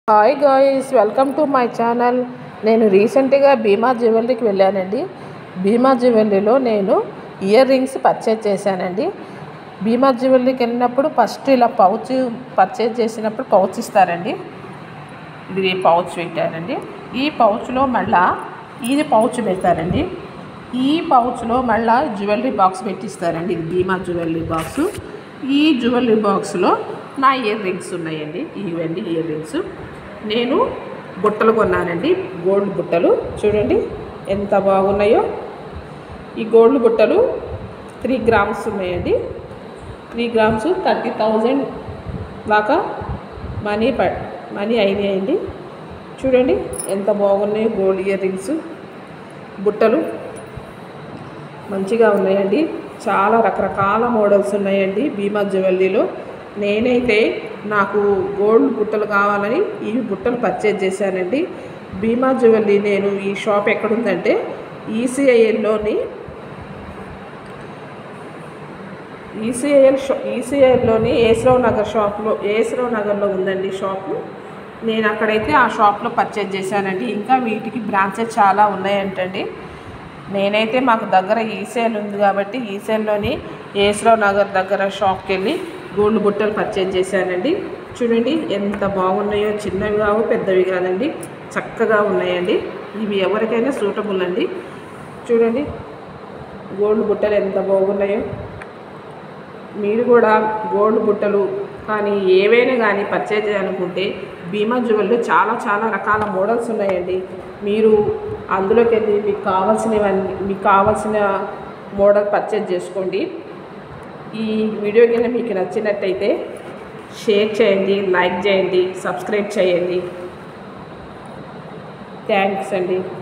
hi guys welcome to my channel నేను రీసెంట్గా భీమా జ్యువెలరీకి వెళ్ళానండి భీమా జ్యువెలరీలో నేను ఇయర్ రింగ్స్ పర్చేజ్ చేశానండి భీమా జ్యువెలరీకి వెళ్ళినప్పుడు ఫస్ట్ ఇలా పౌచ్ పర్చేజ్ చేసినప్పుడు పౌచ్ ఇస్తారండి ఇది పౌచ్ పెట్టారండి ఈ పౌచ్లో మళ్ళా ఇది పౌచ్ పెడతారండి ఈ పౌచ్లో మళ్ళా జ్యువెలరీ బాక్స్ పెట్టిస్తారండి ఇది భీమా జ్యువెలరీ బాక్స్ ఈ జ్యువెలరీ బాక్స్లో నా ఇయర్ రింగ్స్ ఉన్నాయండి ఇవండి ఇయర్ రింగ్స్ నేను బుట్టలు కొన్నానండి గోల్డ్ బుట్టలు చూడండి ఎంత బాగున్నాయో ఈ గోల్డ్ బుట్టలు త్రీ గ్రామ్స్ ఉన్నాయండి త్రీ గ్రామ్స్ థర్టీ థౌజండ్ దాకా మనీ ప మనీ అయినాయండి చూడండి ఎంత బాగున్నాయో గోల్డ్ ఇయర్ రింగ్స్ బుట్టలు మంచిగా ఉన్నాయండి చాలా రకరకాల మోడల్స్ ఉన్నాయండి భీమా జ్యువెలరీలో నేనైతే నాకు గోల్డ్ బుట్టలు కావాలని ఈ బుట్టలు పర్చేజ్ చేశానండి భీమా జ్యువెలరీ నేను ఈ షాప్ ఎక్కడుందంటే ఈసీఐఎల్లోని ఈసీఐఎల్ షా ఈసీఐఎల్లోని ఏసరావు నగర్ షాప్లో ఏసరావు నగర్లో ఉందండి షాపు నేను అక్కడైతే ఆ షాప్లో పర్చేజ్ చేశానండి ఇంకా వీటికి బ్రాంచెస్ చాలా ఉన్నాయంటండి నేనైతే మాకు దగ్గర ఈసేల్ ఉంది కాబట్టి ఈసేల్లోని ఏసరావు నగర్ దగ్గర షాప్కి వెళ్ళి గోల్డ్ బుట్టలు పర్చేజ్ చేశానండి చూడండి ఎంత బాగున్నాయో చిన్నవి కావు పెద్దవి కాదండి చక్కగా ఉన్నాయండి ఇవి ఎవరికైనా సూటబుల్ అండి చూడండి గోల్డ్ బుట్టలు ఎంత బాగున్నాయో మీరు కూడా గోల్డ్ బుట్టలు కానీ ఏవైనా కానీ పర్చేజ్ చేయాలనుకుంటే భీమా జ్యువెల్లో చాలా చాలా రకాల మోడల్స్ ఉన్నాయండి మీరు అందులోకి వెళ్ళి మీకు కావాల్సినవన్నీ మీకు కావాల్సిన మోడల్ పర్చేజ్ చేసుకోండి ఈ వీడియో కింద మీకు నచ్చినట్టయితే షేర్ చేయండి లైక్ చేయండి సబ్స్క్రైబ్ చేయండి థ్యాంక్స్ అండి